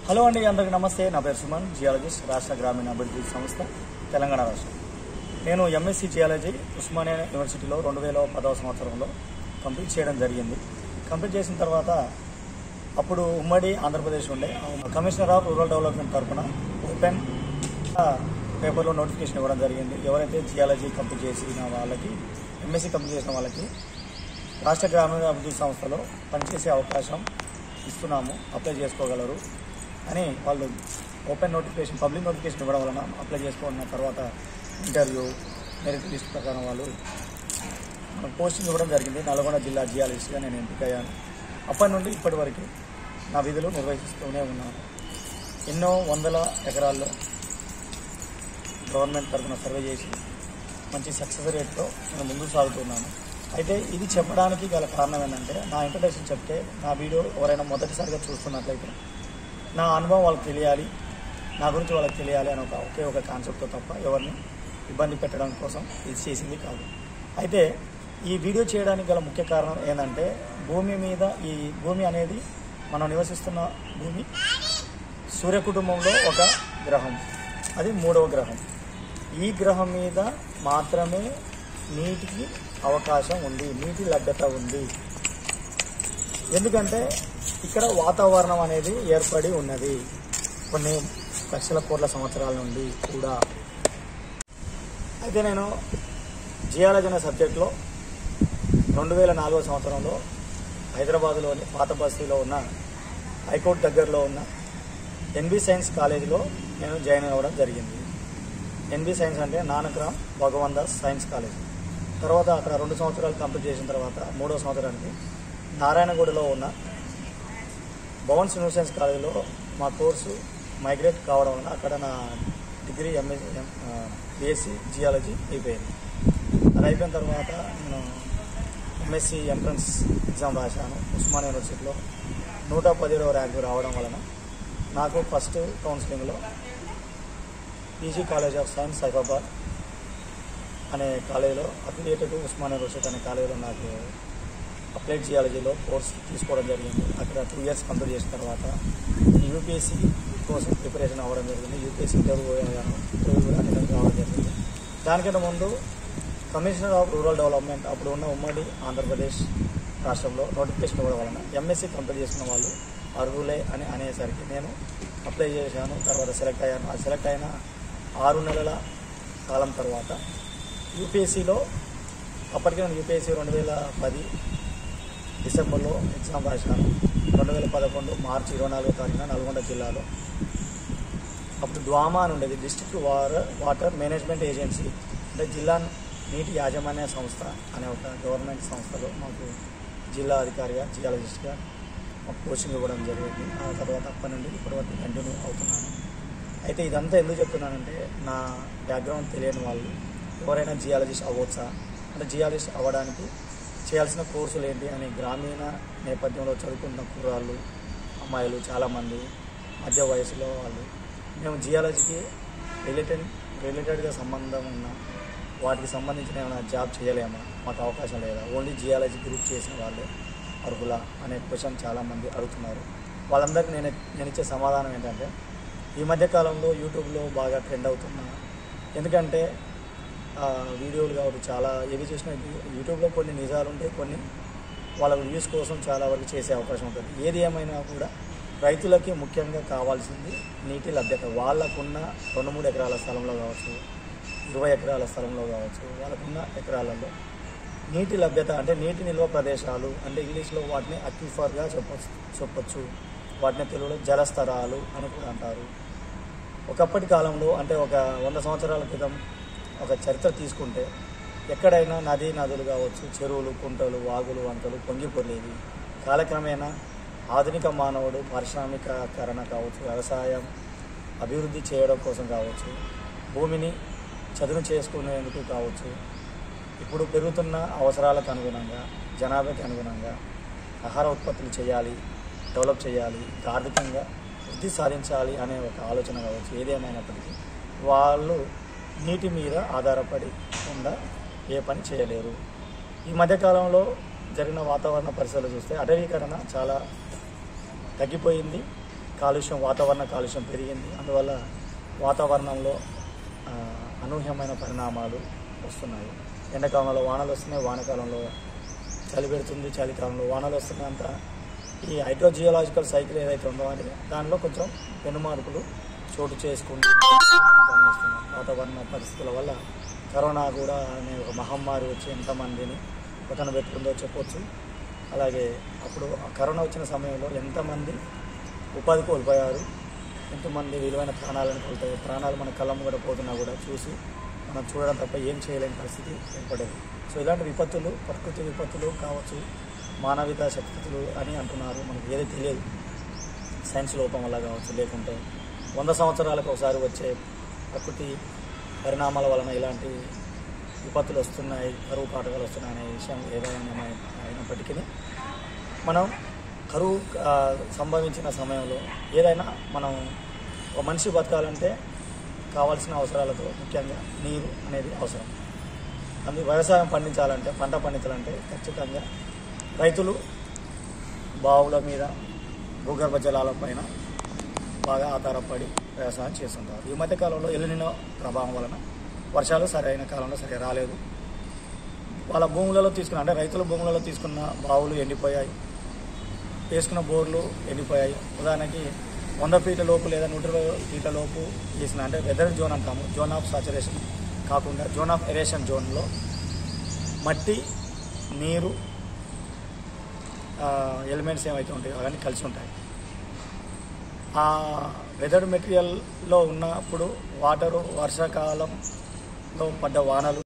hello అండి అందరికీ నమస్తే నా పేరు సుమన్ జియాలజిస్ట్ రాష్ట్ర గ్రామీణ అభివృద్ధి సంస్థ తెలంగాణ రాష్ట్రం నేను ఎంఎస్సి జియాలజీ ఉస్మానియా యూనివర్సిటీలో రెండు వేల పదవ సంవత్సరంలో కంప్లీట్ చేయడం జరిగింది కంప్లీట్ చేసిన తర్వాత అప్పుడు ఉమ్మడి ఆంధ్రప్రదేశ్ ఉండే కమిషనర్ ఆఫ్ రూరల్ డెవలప్మెంట్ తరఫున ఓపెన్ పేపర్లో నోటిఫికేషన్ ఇవ్వడం జరిగింది ఎవరైతే జియాలజీ కంప్లీట్ చేసిన వాళ్ళకి ఎంఎస్సి కంప్లీట్ చేసిన వాళ్ళకి రాష్ట్ర గ్రామీణ అభివృద్ధి సంస్థలో పనిచేసే అవకాశం ఇస్తున్నాము అప్లై చేసుకోగలరు అని వాళ్ళు ఓపెన్ నోటిఫికేషన్ పబ్లిక్ నోటిఫికేషన్ ఇవ్వడం వలన అప్లై చేసుకున్న తర్వాత ఇంటర్వ్యూ మెరిట్ లిస్ట్ ప్రకారం వాళ్ళు మనకు పోస్టింగ్ ఇవ్వడం జరిగింది నల్గొండ జిల్లా జియాలజిస్ట్గా నేను ఎంపికయ్యాను అప్పటి నుండి ఇప్పటి వరకు నా విధులు నిర్వహిస్తూనే ఉన్నాను ఎన్నో వందల ఎకరాల్లో గవర్నమెంట్ తరఫున సర్వే చేసి మంచి సక్సెస్ రేట్తో నేను ముందుకు సాగుతున్నాను అయితే ఇది చెప్పడానికి గల కారణం ఏంటంటే నా ఇంట్రడక్షన్ చెప్తే నా వీడియో ఎవరైనా మొదటిసారిగా చూస్తున్నట్లయితే నా అనుభవం వాళ్ళకి తెలియాలి నా గురించి వాళ్ళకి తెలియాలి అని ఒక ఒకే ఒక కాన్సెప్ట్తో తప్ప ఎవరిని ఇబ్బంది పెట్టడం కోసం ఇది చేసింది కాదు అయితే ఈ వీడియో చేయడానికి గల ముఖ్య కారణం ఏంటంటే భూమి మీద ఈ భూమి అనేది మనం నివసిస్తున్న భూమి సూర్య కుటుంబంలో ఒక గ్రహం అది మూడవ గ్రహం ఈ గ్రహం మీద మాత్రమే నీటికి అవకాశం ఉంది నీటి లభ్యత ఉంది ఎందుకంటే ఇక్కడ వాతావరణం అనేది ఏర్పడి ఉన్నది కొన్ని లక్షల కోట్ల సంవత్సరాల నుండి కూడా అయితే నేను జియాలజీ అనే సబ్జెక్ట్లో రెండు వేల నాలుగో సంవత్సరంలో హైదరాబాద్లోని పాత బస్తీలో ఉన్న హైకోర్టు దగ్గరలో ఉన్న ఎన్బి సైన్స్ కాలేజీలో నేను జాయిన్ అవ్వడం జరిగింది ఎన్బి సైన్స్ అంటే నానక్రామ్ భగవాన్ దాస్ సైన్స్ కాలేజ్ తర్వాత అక్కడ రెండు సంవత్సరాలు కంప్లీట్ చేసిన తర్వాత మూడో సంవత్సరానికి నారాయణగూడలో ఉన్న భవన్ న్యూ సైన్స్ కాలేజీలో మా కోర్సు మైగ్రేట్ కావడం వల్ల అక్కడ నా డిగ్రీ ఎంఎస్ బీఎస్సీ జియాలజీ అయిపోయింది అది అయిపోయిన తర్వాత నేను ఎంఎస్సి ఎంట్రన్స్ ఎగ్జామ్ రాశాను ఉస్మాన్ యూనివర్సిటీలో నూట పదిహేడవ ర్యాంకు రావడం వలన నాకు ఫస్ట్ కౌన్సిలింగ్లో PG college of science Saifabad అనే కాలేజీలో అఫిలియేటెడ్ ఉస్మాన్ యూనివర్సిటీ అనే కాలేజీలో నాకు అప్లైడ్ జియాలజీలో కోర్స్ తీసుకోవడం జరిగింది అక్కడ టూ ఇయర్స్ కంప్లీట్ చేసిన తర్వాత యూపీఎస్సీ కోసం ప్రిపరేషన్ అవ్వడం జరిగింది యూపీఎస్సీ ఇంటర్వ్యూ అయ్యాను ఇంటర్వ్యూ కూడా అటెండ్ కావడం జరిగింది దానికంటే ముందు కమిషనర్ ఆఫ్ రూరల్ డెవలప్మెంట్ అప్పుడు ఉన్న ఉమ్మడి ఆంధ్రప్రదేశ్ రాష్ట్రంలో నోటిఫికేషన్ ఇవ్వడం వలన ఎంఎస్సీ కంప్లీట్ చేసిన వాళ్ళు అర్హులే అని అనేసరికి నేను అప్లై చేశాను తర్వాత సెలెక్ట్ అయ్యాను ఆ సెలెక్ట్ అయిన ఆరు నెలల కాలం తర్వాత యూపీఎస్సీలో అప్పటికే నేను యూపీఎస్సీ రెండు వేల పది డిసెంబర్లో ఎగ్జామ్ రాశాను రెండు వేల పదకొండు మార్చి ఇరవై నాలుగో తారీఖున నల్గొండ జిల్లాలో అప్పుడు ద్వామా అని ఉండేది district water water management agency అంటే జిల్లా నీటి యాజమాన్య సంస్థ అనే ఒక గవర్నమెంట్ సంస్థలో మాకు జిల్లా అధికారిగా జియాలజిస్ట్గా మాకు కోచింగ్ ఇవ్వడం జరిగింది ఆ తర్వాత అప్పటి నుండి ఇప్పటి వరకు కంటిన్యూ అవుతున్నాను అయితే ఇదంతా ఎందుకు చెప్తున్నానంటే నా బ్యాక్గ్రౌండ్ తెలియని వాళ్ళు ఎవరైనా జియాలజిస్ట్ అవ్వచ్చా అంటే జియాలజిస్ట్ అవ్వడానికి చేయాల్సిన కోర్సులు ఏంటి అని గ్రామీణ నేపథ్యంలో చదువుకుంటున్న కుర్రాళ్ళు అమ్మాయిలు చాలామంది మధ్య వయసులో వాళ్ళు మేము జియాలజీకి రిలేటెడ్ రిలేటెడ్గా సంబంధం ఉన్న వాటికి సంబంధించిన ఏమైనా జాబ్ చేయలేమా మాకు అవకాశం లేదా ఓన్లీ జియాలజీ గ్రూప్ చేసిన వాళ్ళే అర్హుల అనే క్వశ్చన్ చాలామంది అడుగుతున్నారు వాళ్ళందరికీ నేను నేను ఇచ్చే సమాధానం ఏంటంటే ఈ మధ్య కాలంలో యూట్యూబ్లో బాగా ట్రెండ్ అవుతున్నా ఎందుకంటే ఆ, వీడియోలు కావచ్చు చాలా ఏవి చూసినా యూ- యూట్యూబ్లో కొన్ని నిజాలు ఉంటాయి కొన్ని వాళ్ళ వ్యూస్ కోసం చాలా వరకు చేసే అవకాశం ఉంటుంది ఏది ఏమైనా కూడా రైతులకి ముఖ్యంగా కావాల్సింది నీటి లభ్యత వాళ్ళకున్న రెండు మూడు ఎకరాల స్థలంలో కావచ్చు ఇరవై ఎకరాల స్థలంలో కావచ్చు వాళ్ళకున్న ఎకరాలలో నీటి లభ్యత అంటే నీటి నిల్వ ప్రదేశాలు అంటే ఇంగ్లీష్లో వాటిని అక్విఫర్గా చెప్పచ్చు చెప్పొచ్చు వాటిని తెలుగులో జలస్థరాలు అని కూడా అంటారు ఒకప్పటి కాలంలో అంటే ఒక వంద సంవత్సరాల క్రితం ఒక చరిత్ర తీసుకుంటే ఎక్కడైనా నదీ నదులు కావచ్చు చెరువులు కుంటలు వాగులు వంటలు పొంగిపొర్లేవి కాలక్రమేణా ఆధునిక మానవుడు పారిశ్రామికకరణ కావచ్చు వ్యవసాయం అభివృద్ధి చేయడం కోసం కావచ్చు భూమిని చదును చేసుకునేందుకు కావచ్చు ఇప్పుడు పెరుగుతున్న అవసరాలకు అనుగుణంగా జనాభాకి అనుగుణంగా ఆహార ఉత్పత్తులు చేయాలి డెవలప్ చేయాలి ఇంకా ఆర్థికంగా వృద్ధి సాధించాలి అనే ఒక ఆలోచన కావచ్చు ఏదేమైనప్పటికీ వాళ్ళు నీటి మీద ఆధారపడి ఉండా ఏ పని చేయలేరు ఈ మధ్యకాలంలో జరిగిన వాతావరణ పరిస్థితులు చూస్తే అటవీకరణ చాలా తగ్గిపోయింది కాలుష్యం వాతావరణ కాలుష్యం పెరిగింది అందువల్ల వాతావరణంలో ఆ, అనూహ్యమైన పరిణామాలు వస్తున్నాయి ఎండాకాలంలో వానలు వస్తున్నాయి వానాకాలంలో చలి పెడుతుంది చలికాలంలో వానలు వస్తున్నాయి అంతా ఈ హైడ్రోజియోలాజికల్ సైకిల్ ఏదైతే ఉందో అది దానిలో కొంచెం పెనుమార్పులు చోటు చేసుకుంటూ మనం గమనిస్తున్నాం వాతావరణ పరిస్థితుల వల్ల కరోనా కూడా అనే ఒక మహమ్మారి వచ్చి ఎంతమందిని పతన పెట్టుకుందో చెప్పొచ్చు అలాగే అప్పుడు ఆ కరోనా వచ్చిన సమయంలో ఎంతమంది ఉపాధి కోల్పోయారు ఎంతమంది విలువైన ప్రాణాలను కోల్పోయారు ప్రాణాలు మన కళ్ళం కూడా పోతున్నా కూడా చూసి మనం చూడడం తప్ప ఏం చేయలేని పరిస్థితి ఏర్పడేది సో ఇలాంటి విపత్తులు ప్రకృతి విపత్తులు కావచ్చు మానవిక శక్తులు అని అంటున్నారు మనకు ఏది తెలియదు సైన్స్ లోపం వల్ల కావచ్చు లేకుంటే వంద సంవత్సరాలకు ఒకసారి వచ్చే ప్రకృతి పరిణామాల వలన ఇలాంటి విపత్తులు వస్తున్నాయి కరువు కాటకాలు వస్తున్నాయి అనే విషయం ఏదైనా అయినప్పటికీ మనం కరువు ఆ, సంభవించిన సమయంలో ఏదైనా మనం ఒక మనిషి బతకాలంటే కావాల్సిన అవసరాలతో ముఖ్యంగా నీరు అనేది అవసరం అందు వ్యవసాయం పండించాలంటే పంట పండించాలంటే ఖచ్చితంగా రైతులు బావుల మీద భూగర్భ జలాల పైన బాగా ఆధారపడి వ్యవసాయం చేస్తుంటారు ఈ మధ్య కాలంలో ఎల్లినో ప్రభావం వలన వర్షాలు సరైన కాలంలో సరిగా రాలేదు వాళ్ళ భూములలో తీసుకున్న అంటే రైతుల భూములలో తీసుకున్న బావులు ఎండిపోయాయి వేసుకున్న బోర్లు ఎండిపోయాయి ఉదాహరణకి వంద ఫీట్ల లోపు లేదా నూట ఇరవై ఫీట్ల లోపు వేసిన అంటే వెదర్ జోన్ అంటాము జోన్ ఆఫ్ సాచురేషన్ కాకుండా జోన్ ఆఫ్ ఎరేషన్ జోన్లో మట్టి నీరు ఎలిమెంట్స్ ఏమైతే ఉంటాయో అవన్నీ కలిసి ఉంటాయి ఆ వెదర్ మెటీరియల్లో ఉన్నప్పుడు వాటరు వర్షాకాలంలో పడ్డ వానలు